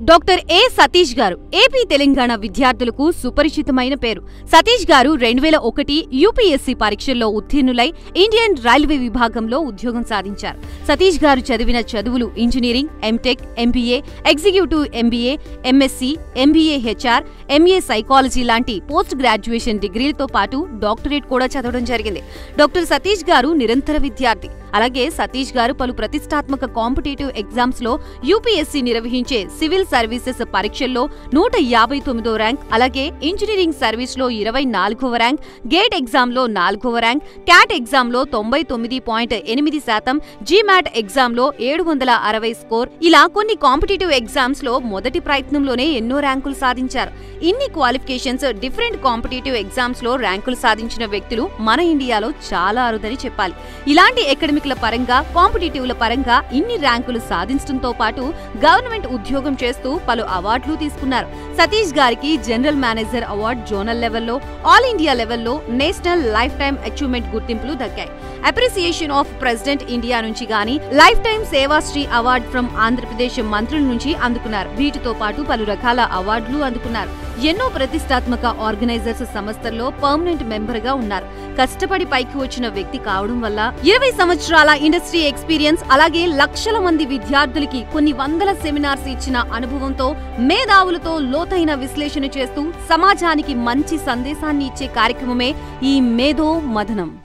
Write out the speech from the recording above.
doctor ఏ సతీష్ గారు AP Telangana విద్యార్థులకు సుపరిచితమైన పేరు సతీష్ గారు రెండు వేల ఒకటి యూపీఎస్సీ పరీక్షల్లో ఉత్తీర్ణులై ఇండియన్ రైల్వే విభాగంలో ఉద్యోగం సాధించారు సతీష్ గారు చదివిన చదువులు engineering MTech MBA executive MBA MSc MBA HR MA psychology లాంటి పోస్ట్ గ్రాడ్యుయేషన్ డిగ్రీలతో పాటు డాక్టరేట్ కూడా చదవడం జరిగింది డాక్టర్ సతీష్ గారు నిరంతర విద్యార్థి అలాగే సతీష్ గారు పలు ప్రతిష్టాత్మక కాంపిటేటివ్ ఎగ్జామ్స్ లో యూపీఎస్సీ నిర్వహించే సివిల్ సర్వీసెస్ పరీక్షల్లో నూట యాభై తొమ్మిదో ర్యాంక్ అలాగే ఇంజనీరింగ్ సర్వీస్ లో ఇరవై నాలుగవ ర్యాంక్ గేట్ ఎగ్జామ్ లో నాలుగవ ర్యాంక్ క్యాట్ ఎగ్జామ్ లో తొంభై తొమ్మిది పాయింట్ ఎనిమిది శాతం జీమాట్ ఎగ్జామ్ లో ఏడు వందల అరవై స్కోర్ ఇలా కొన్ని కాంపిటేటివ్ ఎగ్జామ్స్ లో మొదటి ప్రయత్నంలోనే ఎన్నో ర్యాంకులు సాధించారు ఇన్ని క్వాలిఫికేషన్స్ డిఫరెంట్ కాంపిటేటివ్ ఎగ్జామ్స్ లో ర్యాంకులు సాధించిన వ్యక్తులు మన ఇండియాలో చాలా అరుదని చెప్పాలి ఇలాంటి అకాడమిక్ల పరంగా కాంపిటేటివ్ల పరంగా ఇన్ని ర్యాంకులు సాధించడంతో పాటు గవర్నమెంట్ ఉద్యోగం చేస్తూ పలు అవార్డులు తీసుకున్నారు సతీష్ గారికి జనరల్ మేనేజర్ అవార్డు జోనల్ లెవెల్లో ఆల్ ఇండియా లెవెల్లో నేషనల్ లైఫ్ టైం అచీవ్మెంట్ గుర్తింపులు దక్కాయి అప్రిసియేషన్ ఆఫ్ ప్రెసిడెంట్ ఇండియా నుంచి గాని lifetime Sevashri award from Andhra Pradesh మంత్రుల నుంచి అందుకున్నారు వీటితో పాటు పలు రకాల అవార్డులు అందుకున్నారు ఎన్నో ప్రతిష్టాత్మక ఆర్గనైజర్స్ సంస్థల్లో పర్మనెంట్ మెంబర్ గా ఉన్నారు కష్టపడి పైకి వచ్చిన వ్యక్తి కావడం వల్ల ఇరవై సంవత్సరాల ఇండస్ట్రీ ఎక్స్పీరియన్స్ అలాగే లక్షల మంది విద్యార్థులకి కొన్ని వందల సెమినార్స్ ఇచ్చిన అనుభవంతో మేధావులతో లోతైన విశ్లేషణ చేస్తూ సమాజానికి మంచి సందేశాన్ని ఇచ్చే కార్యక్రమమే ఈ మేధో మదనం